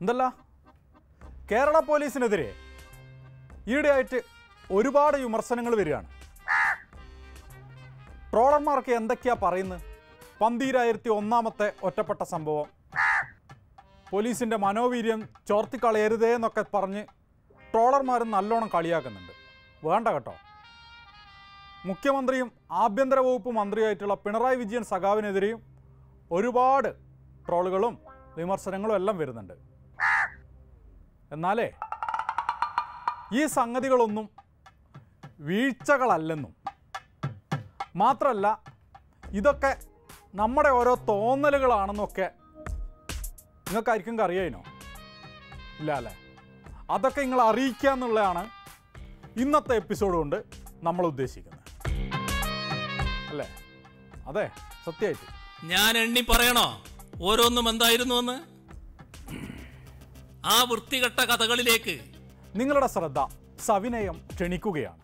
എന്തല്ല കേരള പോലീസിനെതിരെ ഈയിടെയായിട്ട് ഒരുപാട് വിമർശനങ്ങൾ വരികയാണ് ട്രോളർമാർക്ക് എന്തൊക്കെയാ പറയുന്നത് പന്തീരായിരത്തി ഒന്നാമത്തെ ഒറ്റപ്പെട്ട സംഭവം പോലീസിൻ്റെ മനോവീര്യം ചോർത്തിക്കളയരുതേ എന്നൊക്കെ പറഞ്ഞ് ട്രോളർമാരും നല്ലോണം കളിയാക്കുന്നുണ്ട് വേണ്ട കേട്ടോ മുഖ്യമന്ത്രിയും ആഭ്യന്തര വകുപ്പ് മന്ത്രിയായിട്ടുള്ള പിണറായി വിജയൻ സഖാവിനെതിരെയും ഒരുപാട് ട്രോളുകളും വിമർശനങ്ങളും എല്ലാം വരുന്നുണ്ട് എന്നാലേ ഈ സംഗതികളൊന്നും വീഴ്ചകളല്ലെന്നും മാത്രമല്ല ഇതൊക്കെ നമ്മുടെ ഓരോ തോന്നലുകളാണെന്നൊക്കെ നിങ്ങൾക്കായിരിക്കും അറിയാനോ ഇല്ല അല്ലേ അതൊക്കെ നിങ്ങൾ അറിയിക്കുക എന്നുള്ളതാണ് ഇന്നത്തെ എപ്പിസോഡ് കൊണ്ട് നമ്മൾ ഉദ്ദേശിക്കുന്നത് അല്ലേ അതെ സത്യമായിട്ട് ഞാൻ എണ്ണി പറയണോ ഓരോന്നും എന്തായിരുന്നു എന്ന് ആ വൃത്തികെട്ട കഥകളിലേക്ക് നിങ്ങളുടെ ശ്രദ്ധ സവിനയം ക്ഷണിക്കുകയാണ്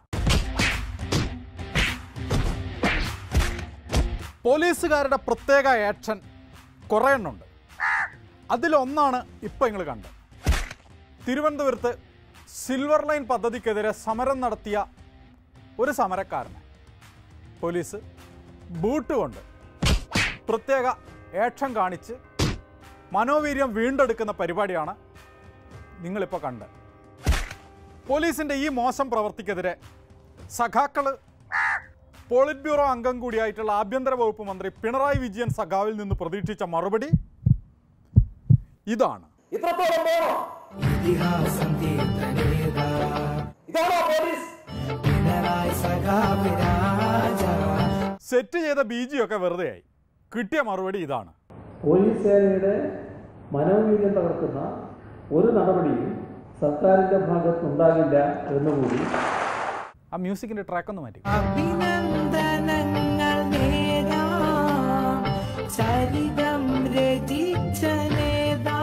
പോലീസുകാരുടെ പ്രത്യേക ആക്ഷൻ കുറേ എണ്ണമുണ്ട് അതിലൊന്നാണ് ഇപ്പം നിങ്ങൾ കണ്ടത് തിരുവനന്തപുരത്ത് സിൽവർ ലൈൻ പദ്ധതിക്കെതിരെ സമരം നടത്തിയ ഒരു സമരക്കാരനെ പോലീസ് ബൂട്ട് കൊണ്ട് പ്രത്യേക ആക്ഷൻ കാണിച്ച് മനോവീര്യം വീണ്ടെടുക്കുന്ന പരിപാടിയാണ് നിങ്ങളിപ്പോൾ കണ്ടത് പോലീസിന്റെ ഈ മോശം പ്രവർത്തിക്കെതിരെ സഖാക്കള് പോളിറ്റ് ബ്യൂറോ അംഗം കൂടിയായിട്ടുള്ള ആഭ്യന്തര വകുപ്പ് മന്ത്രി പിണറായി വിജയൻ സഖാവിൽ നിന്ന് പ്രതീക്ഷിച്ച മറുപടി ഇതാണ് ഇത്രത്തോളം വേണോ ഇതിഹാസം തീർത്തനേതാ ഇതാണോ പോലീസ് പിണറായി സഖാവ് രാജ സെറ്റ് ചെയ്ത ബി ജി ഒക്കെ വെറുതെയായി കിട്ടിയ മറുപടി ഇതാണ് പോലീസ് സേനയുടെ മനോവീര്യം തകർക്കുന്ന ഒരു നടപടിയും സർക്കാരിൻ്റെ ഭാഗത്തുണ്ടാകില്ല എന്നുകൂടി ആ മ്യൂസിക്കിന്റെ ട്രാക്ക് ഒന്ന് മാറ്റി അഭിനന്ദനങ്ങൾ നേരാം ചരിതം രചിച്ച നേതാ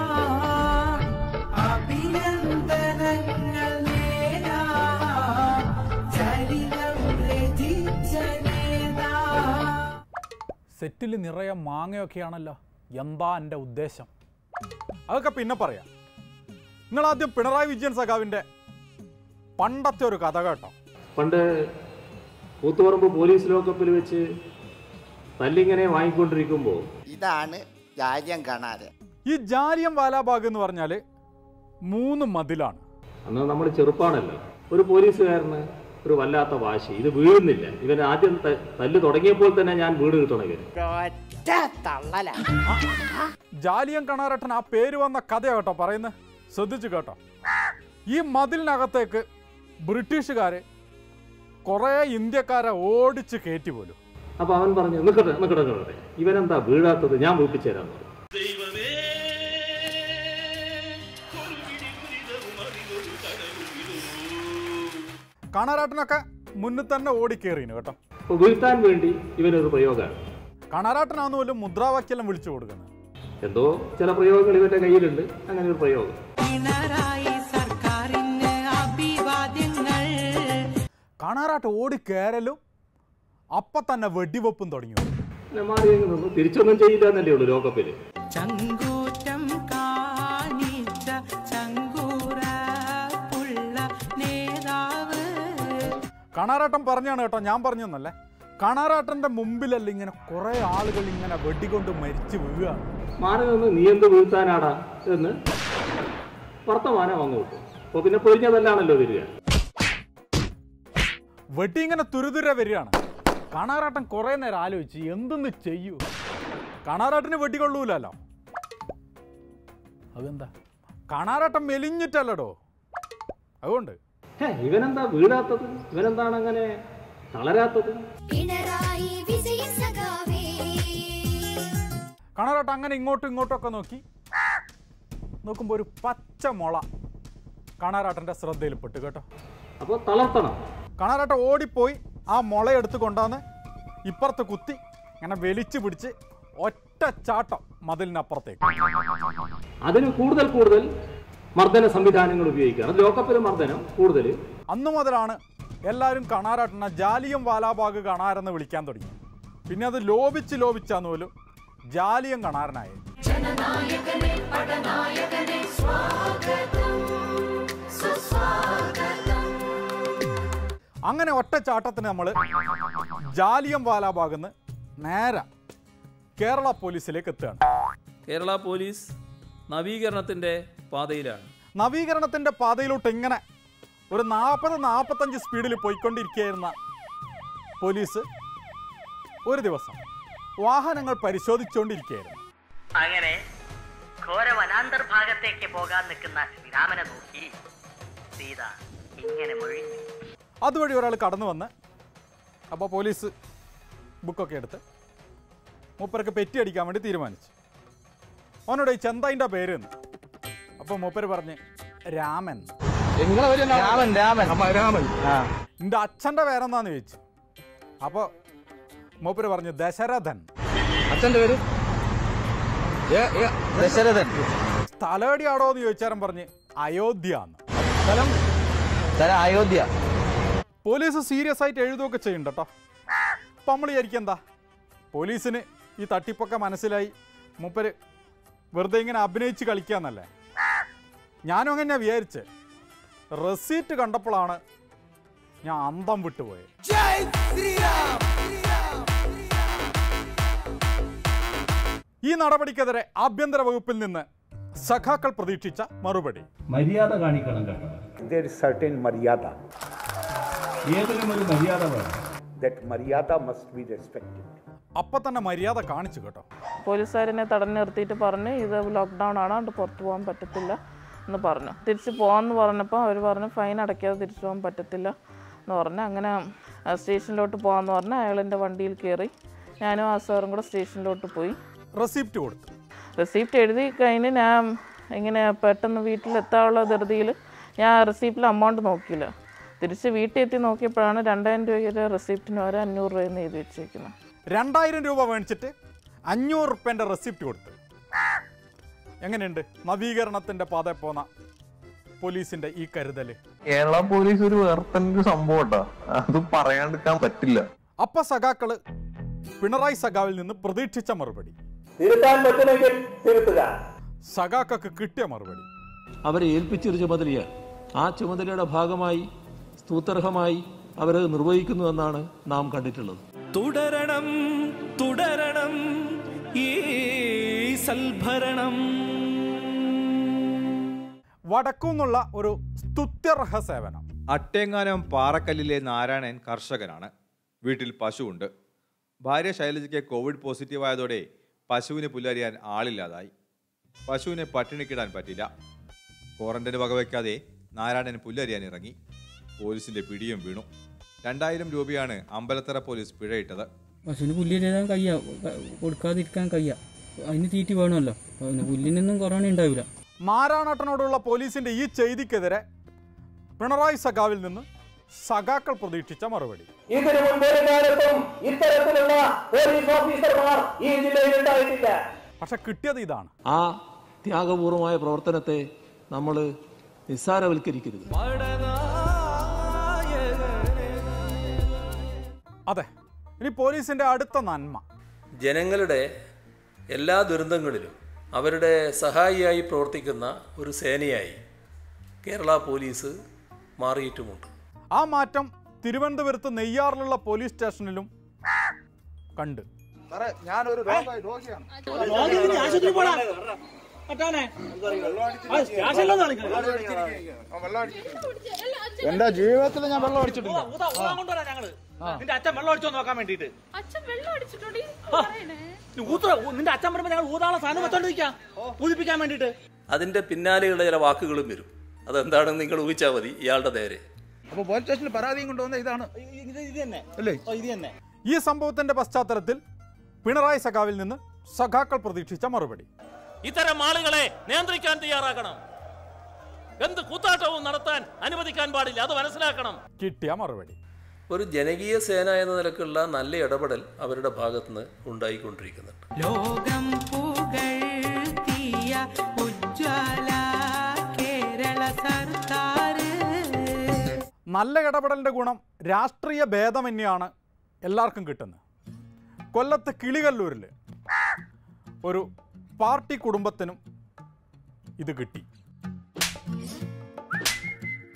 അഭിനന്ദനങ്ങൾ നേരാം ചരിതം രചിച്ച നേതാ സെറ്റിൽ നിറയെ മാങ്ങയൊക്കെയാണല്ലോ എന്താ എൻ്റെ ഉദ്ദേശം അതൊക്കെ പിന്നെ പറയാം നിങ്ങൾ ആദ്യം പിണറായി വിജയൻ സഖാവിൻ്റെ പണ്ടത്തെ ഒരു കഥ കേട്ടോ പണ്ട് കൂത്തുപറമ്പ് പോലീസ് ലോക്കപ്പിൽ വെച്ച് തല്ലിങ്ങനെ വാങ്ങിക്കൊണ്ടിരിക്കുമ്പോൾ ഇതാണ് കാര്യം കാണാറ് ഈ ജാലിയം വാലാബാഗ് എന്ന് പറഞ്ഞാൽ മൂന്ന് മതിലാണ് അന്ന് നമ്മൾ ചെറുപ്പാണല്ലോ ഒരു പോലീസുകാരന് ഒരു വല്ലാത്ത വാശി ഇത് വീഴുന്നില്ല ഇവൻ ആദ്യം ത- തല്ല് തുടങ്ങിയപ്പോൾ തന്നെ ഞാൻ വീട് കിട്ടണം ഇവന് ഒറ്റ തള്ളല ജാലിയം കണാരട്ടൻ ആ പേര് വന്ന കഥയാ കേട്ടോ പറയുന്നത് ശ്രദ്ധിച്ചു കേട്ടോ ഈ മതിലിനകത്തേക്ക് ബ്രിട്ടീഷുകാർ കുറേ ഇന്ത്യക്കാരെ ഓടിച്ച് കയറ്റി പോലും അപ്പൊ അവൻ പറഞ്ഞു നിൽക്കട്ടെ നിൽക്കട്ടെ നിൽക്കട്ടെ ഇവനെന്താ വീഴാത്തത് ഞാൻ വീട്ടിച്ചു തരാൻ പറഞ്ഞു കണാരാട്ടനൊക്കെ മുന്നിൽ തന്നെ ഓടിക്കേറിന് കേട്ടോ അപ്പൊ വീഴ്ത്താൻ വേണ്ടി ഇവനൊരു പ്രയോഗമാണ് കണാരാട്ടനാന്ന് പോലും മുദ്രാവാക്യെല്ലാം വിളിച്ചു കൊടുക്കുന്നത് എന്തോ ചില പ്രയോഗങ്ങൾ ഇവന്റെ കയ്യിലുണ്ട് അങ്ങനെ ഒരു പ്രയോഗം പിണറായി സർക്കാരിന് അഭിവാദ്യങ്ങൾ കണാരാട്ടം ഓടിക്കേറലും അപ്പം തന്നെ വെടിവെപ്പും തുടങ്ങി പിന്നെ മാറി അങ്ങ് നിന്നു തിരിച്ചൊന്നും ചെയ്യില്ല എന്നല്ലേ ഉള്ളൂ ലോകപ്പില് ചങ്കൂറ്റം കാണിച്ച ചങ്കൂറ പുള്ള നേതാവ് കണാരാട്ടം പറഞ്ഞാണ് കേട്ടോ ഞാൻ പറഞ്ഞൊന്നല്ലേ കണാരാട്ടന്റെ മുമ്പിലല്ല ഇങ്ങനെ കുറെ ആളുകൾ ഇങ്ങനെ വെടികൊണ്ട് മരിച്ചു വീഴുകയാണ് മാറി നിന്ന് നീ എന്ത് വീഴ്ത്താനാടാ എന്ന് വർത്തമാനം അങ്ങ് വിട്ടു അപ്പൊ പിന്നെ പൊരിഞ്ഞതല്ലാണല്ലോ വരിക വെടി ഇങ്ങനെ തുരുതുര വരികയാണ് കണാരാട്ടൻ കുറെ നേരം ആലോചിച്ച് എന്തെന്ന് ചെയ്യൂ കണാരാട്ടിന് വെടി കൊള്ളൂലല്ലോ അതെന്താ കണാരാട്ടം മെലിഞ്ഞിട്ടല്ലടോ അതുകൊണ്ട് ഹേ ഇവനെന്താ വീഴാത്തത് ഇവനെന്താണ് അങ്ങനെ തളരാത്തത് പിണറായി വിജയൻ സഖാവേ കണാരാട്ടം അങ്ങനെ ഇങ്ങോട്ടും ഇങ്ങോട്ടും ഒക്കെ നോക്കി നോക്കുമ്പോൾ ഒരു പച്ച മുള കണാരാട്ടൻ്റെ ശ്രദ്ധയിൽപ്പെട്ടു കേട്ടോ അപ്പോൾ തളർത്തണം കണാരാട്ടം ഓടിപ്പോയി ആ മുള എടുത്ത് കൊണ്ടാന്ന് ഇപ്പുറത്ത് കുത്തി ഇങ്ങനെ വലിച്ചു പിടിച്ച് ഒറ്റ ചാട്ടം മതിലിനപ്പുറത്തേക്ക് അതിന് കൂടുതൽ കൂടുതൽ മർദ്ദന സംവിധാനങ്ങൾ ഉപയോഗിക്കുകയാണ് ലോകപ്പിലെ മർദ്ദനം കൂടുതൽ അന്നു മുതലാണ് എല്ലാവരും കണാരാട്ടണ ജാലിയം വാലാബാഗ് കണാരെന്ന് വിളിക്കാൻ തുടങ്ങി പിന്നെ അത് ലോപിച്ച് ലോപിച്ചാന്ന് പോലും ജാലിയം കണാരനായി ജനനായകനെ പടനായകനെ സ്വാ അങ്ങനെ ഒറ്റച്ചാട്ടത്തിന് നമ്മൾ ജാലിയം വാലാബാഗിൽ നിന്ന് നേരെ കേരള പോലീസിലേക്ക് എത്തുകയാണ് കേരള പോലീസ് നവീകരണത്തിൻ്റെ പാതയിലാണ് നവീകരണത്തിൻ്റെ പാതയിലോട്ട് ഇങ്ങനെ ഒരു നാൽപ്പത് നാൽപ്പത്തഞ്ച് സ്പീഡിൽ പോയിക്കൊണ്ടിരിക്കുകയായിരുന്ന പോലീസ് ഒരു ദിവസം വാഹനങ്ങൾ പരിശോധിച്ചുകൊണ്ടിരിക്കുകയായിരുന്നു അങ്ങനെ ഘോര വനാന്തർ ഭാഗത്തേക്ക് പോകാൻ നിൽക്കുന്ന ശ്രീരാമനെ നോക്കി സീത ഇങ്ങനെ മൊഴിഞ്ഞു അതുവഴി ഒരാൾ കടന്നു വന്ന് അപ്പോൾ പോലീസ് ബുക്കൊക്കെ എടുത്ത് മൂപ്പർക്ക് പെറ്റി അടിക്കാൻ വേണ്ടി തീരുമാനിച്ചു അവനോട് ഈ ചെന്തൈൻ്റെ പേര് എന്ന് അപ്പോൾ മൂപ്പര് പറഞ്ഞ് രാമൻ രാമൻ രാമൻ രാമൻ ആ എൻ്റെ അച്ഛൻ്റെ പേരെന്താന്ന് ചോദിച്ചു അപ്പോൾ മൂപ്പര് പറഞ്ഞു ദശരഥൻ അച്ഛന്റെ പേര് ദശരഥൻ സ്ഥലമടിയാടോ എന്ന് ചോദിച്ചാലും പറഞ്ഞ് അയോധ്യ എന്ന് സ്ഥലം സ്ഥലം അയോധ്യ പോലീസ് സീരിയസ് ആയിട്ട് എഴുതുകയൊക്കെ ചെയ്യുന്നുണ്ട് കേട്ടോ അപ്പം നമ്മൾ വിചാരിക്കും എന്താ പോലീസിന് ഈ തട്ടിപ്പൊക്കെ മനസ്സിലായി മൂപ്പര് വെറുതെ ഇങ്ങനെ അഭിനയിച്ച് കളിക്കാന്നല്ലേ ഞാനും അങ്ങനെ വിചാരിച്ച് റെസീറ്റ് കണ്ടപ്പോഴാണ് ഞാൻ അന്തം വിട്ടുപോയത് ഈ നടപടിക്കെതിരെ ആഭ്യന്തര വകുപ്പിൽ നിന്ന് സഖാക്കൾ പ്രതീക്ഷിച്ച മറുപടി മര്യാദ കാണിക്കണം കേട്ടോ there is certain maryada ഏതിനും ഒരു മര്യാദ വേണം that maryada must be respected അപ്പം തന്നെ മര്യാദ കാണിച്ചു കേട്ടോ പോലീസുകാരനെ തടഞ്ഞു നിർത്തിയിട്ട് പറഞ്ഞ് ഇത് ലോക്ക്ഡൗൺ ആണ് അതുകൊണ്ട് പുറത്തു പോകാൻ പറ്റത്തില്ല എന്ന് പറഞ്ഞു തിരിച്ച് പോകാമെന്ന് പറഞ്ഞപ്പോൾ അവർ പറഞ്ഞു ഫൈൻ അടയ്ക്കാതെ തിരിച്ചു പോകാൻ പറ്റത്തില്ല എന്ന് പറഞ്ഞു അങ്ങനെ ആ, സ്റ്റേഷനിലോട്ട് പോകാമെന്ന് പറഞ്ഞ് അയാളെൻ്റെ വണ്ടിയിൽ കയറി ഞാനും ആ സാറും കൂടെ സ്റ്റേഷനിലോട്ട് പോയി റെസിപ്റ്റ് കൊടുത്തു റെസിപ്റ്റ് എഴുതി കഴിഞ്ഞ് ഞാൻ ഇങ്ങനെ പെട്ടെന്ന് വീട്ടിലെത്താനുള്ള ധൃതിയിൽ ഞാൻ റെസിപ്റ്റിൽ അമൗണ്ട് നോക്കിയില്ല തിരിച്ച് വീട്ടിൽ എത്തി നോക്കിയപ്പോഴാണ് രണ്ടായിരം രൂപയുടെ റെസിപ്റ്റിന് വരെ അഞ്ഞൂറ് രൂപയെന്ന് എഴുതി വെച്ചേക്കുന്നത് രണ്ടായിരം രൂപ മേടിച്ചിട്ട് അഞ്ഞൂറ് റുപ്യൻ്റെ റെസിപ്റ്റ് കൊടുത്തു എങ്ങനെയുണ്ട് നവീകരണത്തിൻ്റെ പാത പോന്ന പോലീസിൻ്റെ ഈ കരുതൽ കേരള പോലീസ് ഒരു വേറെ തന്നെ ഒരു സംഭവം കേട്ടോ അത് പറയാണ്ടിരിക്കാൻ പറ്റില്ല അപ്പ സഖാക്കള് പിണറായി സഖാവിൽ നിന്ന് പ്രതീക്ഷിച്ച മറുപടി തിരുത്താൻ പറ്റുമെങ്കിൽ തിരുത്തുക സഖാക്കൾക്ക് കിട്ടിയ മറുപടി അവരെ ഏൽപ്പിച്ചൊരു ചുമതലയാണ് ആ ചുമതലയുടെ ഭാഗമായി സ്തൂത്തർഹമായി അവരത് നിർവഹിക്കുന്നുവെന്നാണ് നാം കണ്ടിട്ടുള്ളത് തുടരണം തുടരണം ഈ സൽഭരണം വടക്കുന്നുള്ള ഒരു സ്തുത്യർഹ സേവനം അട്ടേങ്ങാനം പാറക്കല്ലിലെ നാരായണൻ കർഷകനാണ് വീട്ടിൽ പശുവുണ്ട് ഭാര്യ ശൈലജയ്ക്ക് കോവിഡ് പോസിറ്റീവായതോടെ പശുവിന് പുല്ലരിയാൻ ആളില്ലാതായി പശുവിനെ പട്ടിണിക്കിടാൻ പറ്റില്ല ക്വാറന്റൈന് വകവയ്ക്കാതെ നാരായണൻ പുല്ലരിയാൻ ഇറങ്ങി പോലീസിന്റെ പിടിയും വീണു രണ്ടായിരം രൂപയാണ് അമ്പലത്തറ പോലീസ് പിഴയിട്ടത് പശുവിന് പുല്ല് തരാൻ കഴിയ കൊടുക്കാതിരിക്കാൻ കഴിയ അതിന് തീറ്റി വേണമല്ലോ പിന്നെ പുല്ലിനൊന്നും കൊറോണ ഉണ്ടാവില്ല മാരാണട്ടനോടുള്ള പോലീസിന്റെ ഈ ചെയ്തിക്കെതിരെ പിണറായി സഖാവിൽ നിന്ന് സഖാക്കൾ പ്രതീക്ഷിച്ച മറുപടി ഇതിനു മുൻപ് ഒരു കാലത്തും ഇത്തരത്തിലുള്ള പോലീസ് ഓഫീസർമാർ ഈ ജില്ലയിൽ ഉണ്ടായിട്ടില്ല പക്ഷെ കിട്ടിയത് ഇതാണ് ആ ത്യാഗപൂർവമായ പ്രവർത്തനത്തെ നമ്മൾ നിസ്സാരവൽക്കരിക്കരുത് അതെ ഇനി പോലീസിന്റെ അടുത്ത നന്മ ജനങ്ങളുടെ എല്ലാ ദുരന്തങ്ങളിലും അവരുടെ സഹായിയായി പ്രവർത്തിക്കുന്ന ഒരു സേനയായി കേരള പോലീസ് മാറിയിട്ടുമുണ്ട് ആ മാറ്റം തിരുവനന്തപുരത്ത് നെയ്യാറിലുള്ള പോലീസ് സ്റ്റേഷനിലും കണ്ട് ഞാനൊരു രോഗിയാണ് എന്റെ ജീവിതത്തിൽ ഞാൻ വെള്ളം അടിച്ചിട്ടില്ല നിന്റെ അച്ഛൻ വെള്ളം അടിച്ചോ നോക്കാൻ വേണ്ടിട്ട് അച്ഛൻ വെള്ളം അടിച്ചിട്ടോടി നിന്റെ അച്ഛൻ പറയുമ്പോ ഞങ്ങൾ ഊതാളെ സാധനം വെച്ചോണ്ടിരിക്കാം പൂജിപ്പിക്കാൻ വേണ്ടിട്ട് അതിൻ്റെ പിന്നാലെയുള്ള ചില വാക്കുകളും വരും അതെന്താണെന്ന് നിങ്ങൾ ഊഹിച്ചാൽ മതി ഇയാളുടെ നേരെ അപ്പൊ പോലീസ് സ്റ്റേഷനിൽ പരാതിയും കൊണ്ടുവന്ന ഇതാണ് ഇത് ഇത് തന്നെ അല്ലേ ഓ, ഇത് തന്നെ ഈ സംഭവത്തിന്റെ പശ്ചാത്തലത്തിൽ പിണറായി സഖാവിൽ നിന്ന് സഖാക്കൾ പ്രതീക്ഷിച്ച മറുപടി ഇത്തരം ആളുകളെ നിയന്ത്രിക്കാൻ തയ്യാറാക്കണം എന്ത് കൂത്താട്ടവും നടത്താൻ അനുവദിക്കാൻ പാടില്ല അത് മനസ്സിലാക്കണം കിട്ടിയ മറുപടി ഒരു ജനകീയ സേന എന്ന നിലക്കുള്ള നല്ല ഇടപെടൽ അവരുടെ ഭാഗത്തുനിന്ന് ഉണ്ടായിക്കൊണ്ടിരിക്കുന്നുണ്ട് ലോകം പുകഴ്ത്തിയ ഉജ്ജ്വല കേരള സർക്കാർ നല്ല ഇടപെടലിന്റെ ഗുണം രാഷ്ട്രീയ ഭേദമന്യാണ് എല്ലാവർക്കും കിട്ടുന്നത് കൊല്ലത്ത് കിളികല്ലൂരിൽ ഒരു പാർട്ടി കുടുംബത്തിനും ഇത് കിട്ടി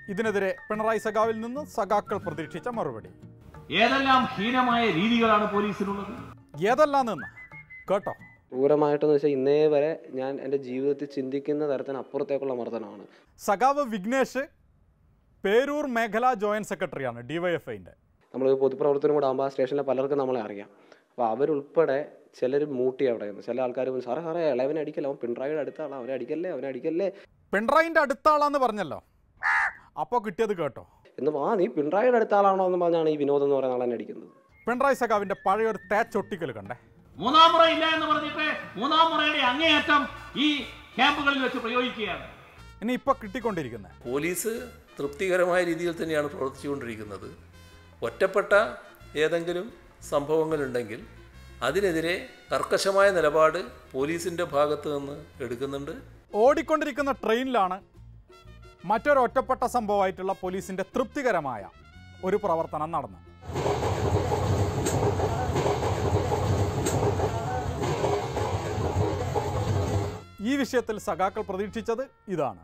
ഇതിനെതിരെ പിണറായി സഖാവിൽ നിന്ന് സഖാക്കൾ പ്രതീക്ഷിച്ച മറുപടി ഏതെല്ലാം ഹീനമായ രീതികളാണ് പോലീസിനുള്ളത് ഏതെല്ലാം നിന്ന് കേട്ടോ ക്രൂരമായിട്ടെന്ന് വെച്ചാൽ ഇന്നേ വരെ ഞാൻ എൻ്റെ ജീവിതത്തിൽ ചിന്തിക്കുന്ന തരത്തിന് അപ്പുറത്തേക്കുള്ള മർദ്ദനമാണ് സഖാവ് വിഘ്നേഷ് പേരൂർ മേഖലാ ജോയിന്റ് സെക്രട്ടറിയാണ് ഡിവൈഎഫ്ഐൻ്റെ നമ്മൾ പൊതുപ്രവർത്തനം കൂടെ ആകുമ്പോൾ ആ സ്റ്റേഷനിലെ പലർക്കും നമ്മളെ അറിയാം അപ്പോൾ അവരുൾപ്പെടെ ചിലർ മൂട്ടി അവിടെ നിന്ന് ചില ആൾക്കാർ പറഞ്ഞു സാറേ സാറേ ഇളവനെ അടിക്കല്ല അവൻ പിണറായിയുടെ അടുത്ത ആളാ അവനെ അടിക്കല്ലേ അവനെ അടിക്കല്ലേ പിണറായിൻ്റെ അടുത്ത ആളാന്ന് പറഞ്ഞല്ലോ അപ്പോൾ കിട്ടിയത് കേട്ടോ എന്ന് ആ നീ പിണറായിയുടെ അടുത്ത ആളാണോ എന്ന് പറഞ്ഞാണ് ഈ വിനോദം എന്ന് പറയുന്ന ആളെന്നെ അടിക്കുന്നത് പിണറായി സഖാവിൻ്റെ പഴയൊരു തേച്ചൊട്ടിക്കൽ കണ്ടേ മൂന്നാം മുറ ഇല്ല എന്ന് പറഞ്ഞിട്ട് മൂന്നാം മുറയുടെ അങ്ങേയറ്റം ഈ ക്യാമ്പുകളിൽ വെച്ച് പ്രയോഗിക്കുകയാണ് ഇനി ഇപ്പോൾ കിട്ടിക്കൊണ്ടിരിക്കുന്നത് പോലീസ് തൃപ്തികരമായ രീതിയിൽ തന്നെയാണ് പ്രവർത്തിച്ചുകൊണ്ടിരിക്കുന്നത് ഒറ്റപ്പെട്ട ഏതെങ്കിലും സംഭവങ്ങളുണ്ടെങ്കിൽ അതിനെതിരെ കർക്കശമായ നിലപാട് പോലീസിൻ്റെ ഭാഗത്ത് നിന്ന് എടുക്കുന്നുണ്ട് ഓടിക്കൊണ്ടിരിക്കുന്ന ട്രെയിനിലാണ് മറ്റൊരു ഒറ്റപ്പെട്ട സംഭവമായിട്ടുള്ള പോലീസിന്റെ തൃപ്തികരമായ ഒരു പ്രവർത്തനം നടന്നത് ഈ വിഷയത്തിൽ സഖാക്കൾ പ്രതീക്ഷിച്ചത് ഇതാണ്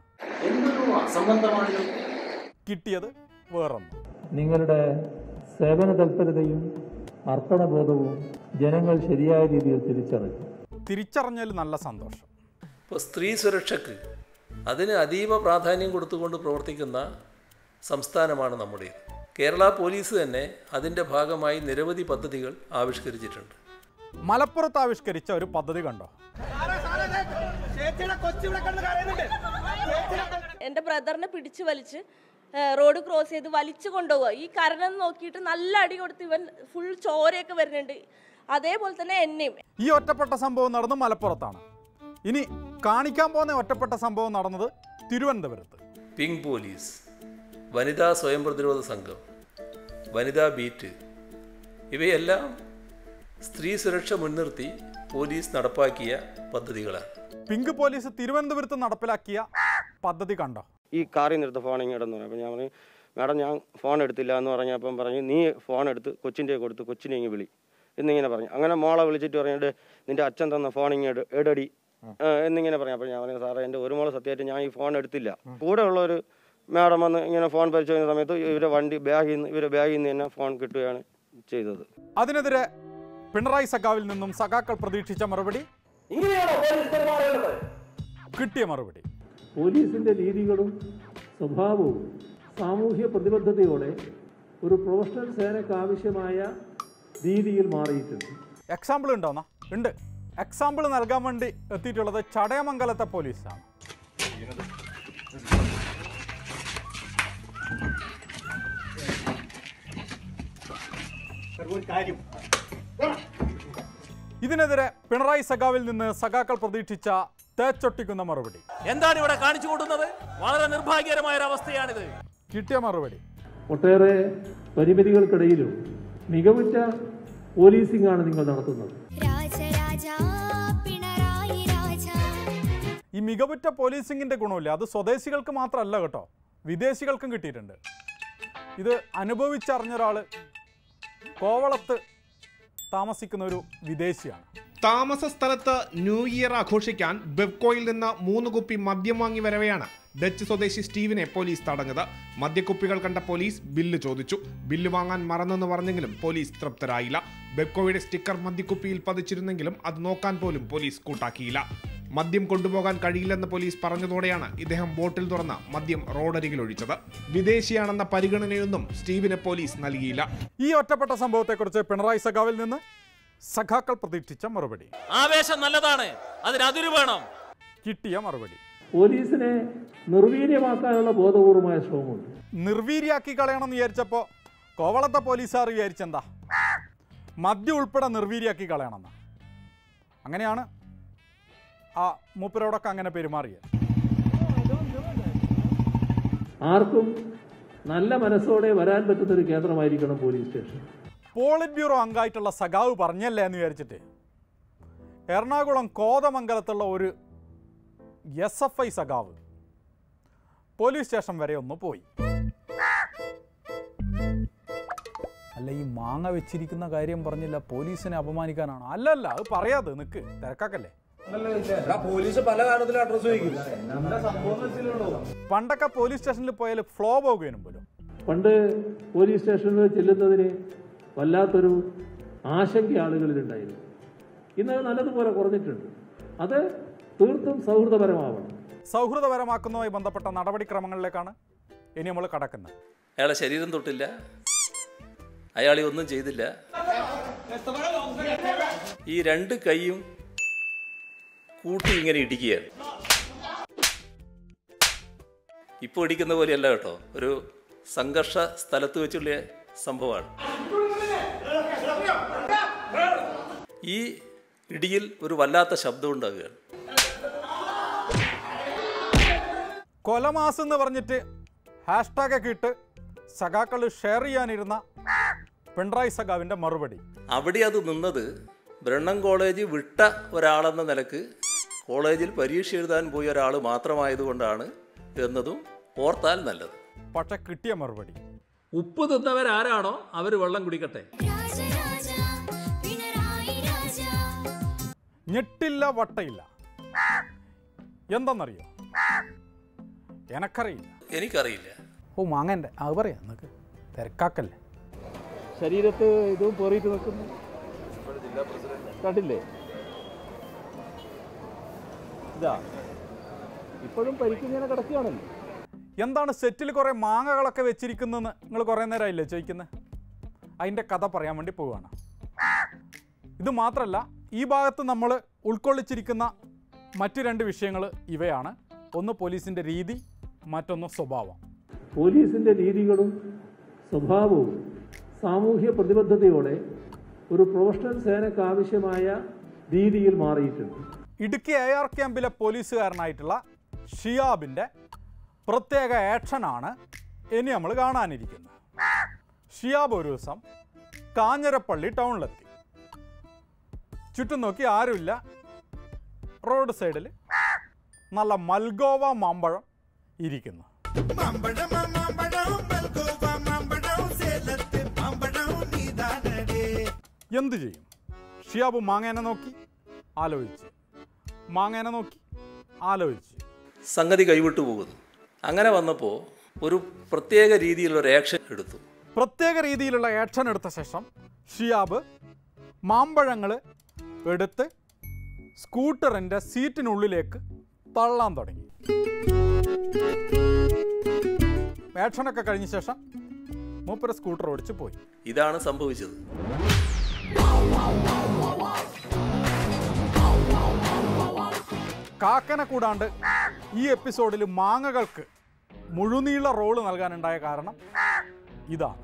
കിട്ടിയത് വേറൊന്ന് നിങ്ങളുടെ സേവന തൽപരതയും അർപ്പണബോധവും ജനങ്ങൾ ശരിയായ രീതിയിൽ തിരിച്ചറിഞ്ഞു തിരിച്ചറിഞ്ഞതിൽ നല്ല സന്തോഷം ഇപ്പോൾ സ്ത്രീ സുരക്ഷയ്ക്ക് അതിന് അതീവ പ്രാധാന്യം കൊടുത്തുകൊണ്ട് പ്രവർത്തിക്കുന്ന സംസ്ഥാനമാണ് നമ്മുടേത് കേരള പോലീസ് തന്നെ അതിൻ്റെ ഭാഗമായി നിരവധി പദ്ധതികൾ ആവിഷ്കരിച്ചിട്ടുണ്ട് മലപ്പുറത്ത് ആവിഷ്കരിച്ച ഒരു പദ്ധതി കണ്ടോ എൻ്റെ ബ്രദറിനെ പിടിച്ചു വലിച്ച് ഏ, റോഡ് ക്രോസ് ചെയ്ത് വലിച്ചു കൊണ്ടുപോവുക ഈ കരണം നോക്കിയിട്ട് നല്ല അടി കൊടുത്ത് ഇവൻ ഫുൾ ചോരയൊക്കെ വരുന്നുണ്ട് അതേപോലെ തന്നെ എന്നെയും ഈ ഒറ്റപ്പെട്ട സംഭവം നടന്നത് മലപ്പുറത്താണ് ഇനി കാണിക്കാൻ പോകുന്ന ഒറ്റപ്പെട്ട സംഭവം നടന്നത് തിരുവനന്തപുരത്ത് പിങ്ക് പോലീസ് വനിതാ സ്വയം പ്രതിരോധ സംഘം വനിതാ ബീറ്റ് ഇവയെല്ലാം സ്ത്രീ സുരക്ഷ മുൻനിർത്തി പോലീസ് നടപ്പാക്കിയ പദ്ധതികളാണ് പിങ്ക് പോലീസ് തിരുവനന്തപുരത്ത് നടപ്പിലാക്കിയ പദ്ധതി കണ്ടോ ഈ കാറിൽ നിന്ന് എടുത്ത ഫോൺ ഇങ്ങോട്ടെന്ന് പറഞ്ഞു അപ്പോൾ ഞാൻ പറഞ്ഞു മാഡം ഞാൻ ഫോൺ എടുത്തില്ല എന്ന് പറഞ്ഞപ്പം പറഞ്ഞു നീ ഫോൺ എടുത്ത് കൊച്ചിൻ്റെ കൊടുത്ത് കൊച്ചിനെ ഇങ്ങ് വിളി എന്നിങ്ങനെ പറഞ്ഞു അങ്ങനെ മോളെ വിളിച്ചിട്ട് പറഞ്ഞിട്ട് നിന്റെ അച്ഛൻ തന്ന ഫോൺ ഇങ്ങ് എട്- എടടി ആ, എന്നിങ്ങനെ പറഞ്ഞു അപ്പോൾ ഞാൻ പറഞ്ഞു സാറേ എൻ്റെ ഒരു മോളെ സത്യമായിട്ട് ഞാൻ ഈ ഫോൺ എടുത്തില്ല കൂടെ ഉള്ള ഒരു മാഡം വന്ന് ഇങ്ങനെ ഫോൺ പരിശോധിക്കുന്ന സമയത്ത് ഇവരെ വണ്ടി ബാഗിൽ നിന്ന് ഇവരെ ബാഗിൽ നിന്ന് തന്നെ ഫോൺ കിട്ടുകയാണ് ചെയ്തത് അതിനെതിരെ പിണറായി സഖാവിൽ നിന്നും സഖാക്കൾ പ്രതീക്ഷിച്ച മറുപടി ഇങ്ങനെയാണോ പോലീസ് പെരുമാറേണ്ടത് കിട്ടിയ മറുപടി പോലീസിന്റെ രീതികളും സ്വഭാവവും സാമൂഹ്യ പ്രതിബദ്ധതയോടെ ഒരു പ്രൊഫഷണൽ സേനയ്ക്ക് ആവശ്യമായ രീതിയിൽ മാറിയിട്ടുണ്ട് എക്സാമ്പിൾ ഉണ്ടോന്നാ ഉണ്ട് എക്സാമ്പിൾ നൽകാൻ വേണ്ടി എത്തിയിട്ടുള്ളത് ചടയമംഗലത്തെ പോലീസാണ് ഇതിനെതിരെ പിണറായി സഖാവിൽ നിന്ന് സഖാക്കൾ പ്രതീക്ഷിച്ച തേച്ചൊട്ടിക്കുന്ന മറുപടി എന്താണ് ഇവിടെ കാണിച്ചു കൊടുക്കുന്നത് വളരെ നിർഭാഗ്യകരമായ ഒരു അവസ്ഥയാണിത് കിട്ടിയ മറുപടി ഒട്ടേറെ പരിമിതികൾക്കിടയിലും മികവുറ്റ പോലീസിംഗ് ആണ് നിങ്ങൾ നടത്തുന്നത് രാജരാജ പിണറായി രാജ ഈ മികവുറ്റ പോലീസിങ്ങിന്റെ ഗുണമില്ല അത് സ്വദേശികൾക്ക് മാത്രമല്ല കേട്ടോ വിദേശികൾക്കും കിട്ടിയിട്ടുണ്ട് ഇത് അനുഭവിച്ചറിഞ്ഞ ഒരാൾ കോവളത്ത് താമസിക്കുന്ന ഒരു വിദേശിയാണ് താമസ സ്ഥലത്ത് ന്യൂ ഇയർ ആഘോഷിക്കാൻ ബെവ്കോയിൽ നിന്ന് മൂന്ന് കുപ്പി മദ്യം വാങ്ങി വരവെയാണ് ഡച്ച് സ്വദേശി സ്റ്റീവിനെ പോലീസ് തടഞ്ഞത് മദ്യക്കുപ്പികൾ കണ്ട പോലീസ് ബില്ല് ചോദിച്ചു ബില്ല് വാങ്ങാൻ മറന്നെന്ന് പറഞ്ഞെങ്കിലും പോലീസ് തൃപ്തരായില്ല ബെവ്കോയുടെ സ്റ്റിക്കർ മദ്യക്കുപ്പിയിൽ പതിച്ചിരുന്നെങ്കിലും അത് നോക്കാൻ പോലും പോലീസ് കൂട്ടാക്കിയില്ല മദ്യം കൊണ്ടുപോകാൻ കഴിയില്ലെന്ന് പോലീസ് പറഞ്ഞതോടെയാണ് ഇദ്ദേഹം ബോട്ടിൽ തുറന്ന് മദ്യം റോഡരികിൽ ഒഴിച്ചത് വിദേശിയാണെന്ന പരിഗണനയൊന്നും സ്റ്റീവിന് പോലീസ് നൽകിയില്ല ഈ ഒറ്റപ്പെട്ട സംഭവത്തെക്കുറിച്ച് പിണറായി സഖാവിൽ നിന്ന് സഖാക്കൾ പ്രതീക്ഷിച്ച മറുപടി ആവേശം നല്ലതാണ് അതിന് അതിര് വേണം കിട്ടിയ മറുപടി പോലീസിനെ നിർവീര്യമാക്കാനുള്ള ബോധപൂർവമായ ശ്രമമുണ്ട് നിർവീര്യാക്കി കളയണം എന്ന് വിചാരിച്ചപ്പോൾ കോവളത്തെ പോലീസുകാർ വിചാരിച്ചെന്താ മദ്യം ഉൾപ്പെടെ നിർവീര്യാക്കി കളയണമെന്ന് അങ്ങനെയാണ് ആ മൂപ്പരോടൊക്കെ അങ്ങനെ പെരുമാറിയത് ആർക്കും നല്ല മനസ്സോടെ വരാൻ പറ്റുന്ന ഒരു കേന്ദ്രമായിരിക്കണം പോലീസ് സ്റ്റേഷൻ പോളിറ്റ് ബ്യൂറോ അംഗമായിട്ടുള്ള സഖാവ് പറഞ്ഞല്ലേ എന്ന് വിചാരിച്ചിട്ട് എറണാകുളം കോതമംഗലത്തുള്ള ഒരു എസ് എഫ് ഐ സഖാവ് പോലീസ് സ്റ്റേഷൻ വരെ ഒന്ന് പോയി അല്ല ഈ മാങ്ങ വെച്ചിരിക്കുന്ന കാര്യം പറഞ്ഞില്ല പോലീസിനെ അപമാനിക്കാനാണോ അല്ലല്ല അത് പറയാതെ നിക്ക് തിരക്കാക്കല്ലേ പോലീസ് പല കാലത്തിലും അഡ്രസ് ചോദിക്കും പണ്ടൊക്കെ പോലീസ് സ്റ്റേഷനിൽ പോയാൽ ഫ്ലോ പോകുകയും പോലും പണ്ട് പോലീസ് സ്റ്റേഷനിൽ ചെല്ലുന്നതിന് വല്ലാത്തൊരു ആശങ്ക ആളുകളിലുണ്ടായിരുന്നു ഇന്നത് നല്ലതുപോലെ കുറഞ്ഞിട്ടുണ്ട് അത് തീർത്തും സൗഹൃദപരമാവണം സൗഹൃദപരമാക്കുന്നതുമായി ബന്ധപ്പെട്ട നടപടിക്രമങ്ങളിലേക്കാണ് ഇനി നമ്മൾ കടക്കുന്നത് അയാളെ ശരീരം തൊട്ടില്ല അയാളെ ഒന്നും ചെയ്തില്ല ഈ രണ്ട് കൈയും കൂട്ടി ഇങ്ങനെ ഇടിക്കുകയാണ് ഇപ്പോൾ ഇടിക്കുന്ന പോലെയല്ല കേട്ടോ ഒരു സംഘർഷ സ്ഥലത്ത് വെച്ചുള്ള സംഭവമാണ് ഈ ഇടിയിൽ ഒരു വല്ലാത്ത ശബ്ദം ഉണ്ടാകുകയാണ് കൊലമാസ് എന്ന് പറഞ്ഞിട്ട് ഹാഷ്ടാഗ് ഒക്കെ ഇട്ട് സഖാക്കൾ ഷെയർ ചെയ്യാനിരുന്ന പിണറായി സഖാവിൻ്റെ മറുപടി അവിടെ അത് നിന്നത് ബ്രണ്ണൻ കോളേജ് വിട്ട ഒരാളെന്ന നിലക്ക് കോളേജിൽ പരീക്ഷ എഴുതാൻ പോയ ഒരാൾ മാത്രമായതുകൊണ്ടാണ് എന്നതും ഓർത്താൽ നല്ലത് പക്ഷെ കിട്ടിയ മറുപടി ഉപ്പ് തിന്നവരാരാണോ അവർ വെള്ളം കുടിക്കട്ടെ ഞെട്ടില്ല വട്ടയില്ല എന്തെന്നറിയോ എനക്കറിയില്ല എനിക്കറിയില്ല ഓ മാങ്ങൻ്റെ അത് പറയാം നിനക്ക് തിരക്കാക്കല്ലേ ശരീരത്ത് ഇതും പേറിയിട്ട് നിൽക്കുന്നു കണ്ടില്ലേ ഇതാ ഇപ്പോഴും പരിക്കിങ്ങനെ കിടക്കുകയാണല്ലോ എന്താണ് സെറ്റിൽ കുറേ മാങ്ങകളൊക്കെ വെച്ചിരിക്കുന്നതെന്ന് നിങ്ങൾ കുറേ നേരമായില്ലേ ചോദിക്കുന്നത് അതിൻ്റെ കഥ പറയാൻ വേണ്ടി പോവുകയാണ് ഇത് മാത്രമല്ല ഈ ഭാഗത്ത് നമ്മൾ ഉൾക്കൊള്ളിച്ചിരിക്കുന്ന മറ്റു രണ്ട് വിഷയങ്ങൾ ഇവയാണ് ഒന്ന് പോലീസിൻ്റെ രീതി മറ്റൊന്ന് സ്വഭാവം പോലീസിന്റെ രീതികളും സ്വഭാവവും സാമൂഹ്യ പ്രതിബദ്ധതയോടെ ഒരു പ്രൊഫഷണൽ സേനയ്ക്ക് ആവശ്യമായ രീതിയിൽ മാറിയിട്ടുണ്ട് ഇടുക്കി എ ആർ ക്യാമ്പിലെ പോലീസുകാരനായിട്ടുള്ള ഷിയാബിൻ്റെ പ്രത്യേക ആക്ഷനാണ് ഇനി നമ്മൾ കാണാനിരിക്കുന്നത് ഷിയാബ് ഒരു ദിവസം കാഞ്ഞിരപ്പള്ളി ടൗണിലെത്തി ചുറ്റും നോക്കി ആരുമില്ല റോഡ് സൈഡിൽ നല്ല മൽഗോവ മാമ്പഴം ഇരിക്കുന്നു എന്തു ചെയ്യും ഷിയാബ് മാങ്ങേനെ നോക്കി ആലോചിച്ച് മാങ്ങേനെ നോക്കി ആലോചിച്ച് സംഗതി കൈവിട്ടു പോകുന്നു അങ്ങനെ വന്നപ്പോൾ ഒരു പ്രത്യേക രീതിയിലുള്ള ഒരു ആക്ഷൻ എടുത്തു പ്രത്യേക രീതിയിലുള്ള ആക്ഷൻ എടുത്ത ശേഷം ഷിയാബ് മാമ്പഴങ്ങൾ എടുത്ത് സ്കൂട്ടറിൻ്റെ സീറ്റിനുള്ളിലേക്ക് തള്ളാൻ തുടങ്ങി ആക്ഷനൊക്കെ കഴിഞ്ഞ ശേഷം മൂപ്പര സ്കൂട്ടർ ഓടിച്ച് പോയി ഇതാണ് സംഭവിച്ചത് കാക്കനെ കൂടാണ്ട് ഈ എപ്പിസോഡിൽ മാങ്ങകൾക്ക് മുഴുനീള റോള് നൽകാനുണ്ടായ കാരണം ഇതാണ്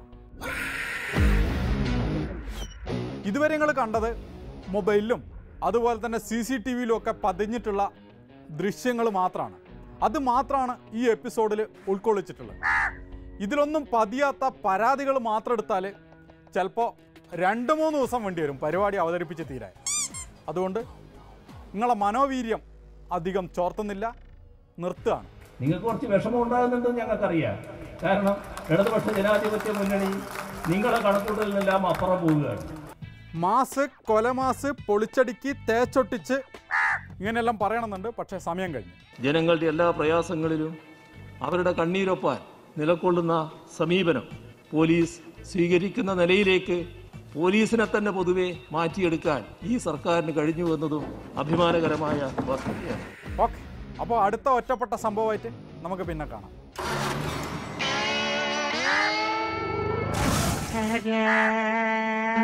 ഇതുവരെ നിങ്ങൾ കണ്ടത് മൊബൈലിലും അതുപോലെ തന്നെ സി സി ടി വിയിലും ഒക്കെ പതിഞ്ഞിട്ടുള്ള ദൃശ്യങ്ങൾ മാത്രമാണ് അത് മാത്രമാണ് ഈ എപ്പിസോഡിൽ ഉൾക്കൊള്ളിച്ചിട്ടുള്ളത് ഇതിലൊന്നും പതിയാത്ത പരാതികൾ മാത്രം എടുത്താൽ ചിലപ്പോൾ രണ്ട് മൂന്ന് ദിവസം വേണ്ടി വരും പരിപാടി അവതരിപ്പിച്ച് തീരാൻ അതുകൊണ്ട് നിങ്ങളെ മനോവീര്യം അധികം ചോർത്തുന്നില്ല നിർത്തുകയാണ് നിങ്ങൾക്ക് കുറച്ച് വിഷമം ഉണ്ടാകുന്നുണ്ടെന്ന് ഞങ്ങൾക്കറിയാം കാരണം ഇടതുപക്ഷ ജനാധിപത്യ മുന്നണി നിങ്ങളെ കണക്കൂട്ടലിനെല്ലാം അപ്പുറം പോവുകയാണ് മാസ് കൊലമാസ് പൊളിച്ചടുക്കി തേച്ചൊട്ടിച്ച് ഇങ്ങനെയെല്ലാം പറയണമെന്നുണ്ട് പക്ഷേ സമയം കഴിഞ്ഞു ജനങ്ങളുടെ എല്ലാ പ്രയാസങ്ങളിലും അവരുടെ കണ്ണീരൊപ്പാൻ നിലകൊള്ളുന്ന സമീപനം പോലീസ് സ്വീകരിക്കുന്ന നിലയിലേക്ക് പോലീസിനെ തന്നെ പൊതുവെ മാറ്റിയെടുക്കാൻ ഈ സർക്കാരിന് കഴിഞ്ഞു എന്നതും അഭിമാനകരമായ വസ്തുതയാണ് ഓക്കെ അപ്പോൾ അടുത്ത ഒറ്റപ്പെട്ട സംഭവമായിട്ട് നമുക്ക് പിന്നെ കാണാം Ta-da!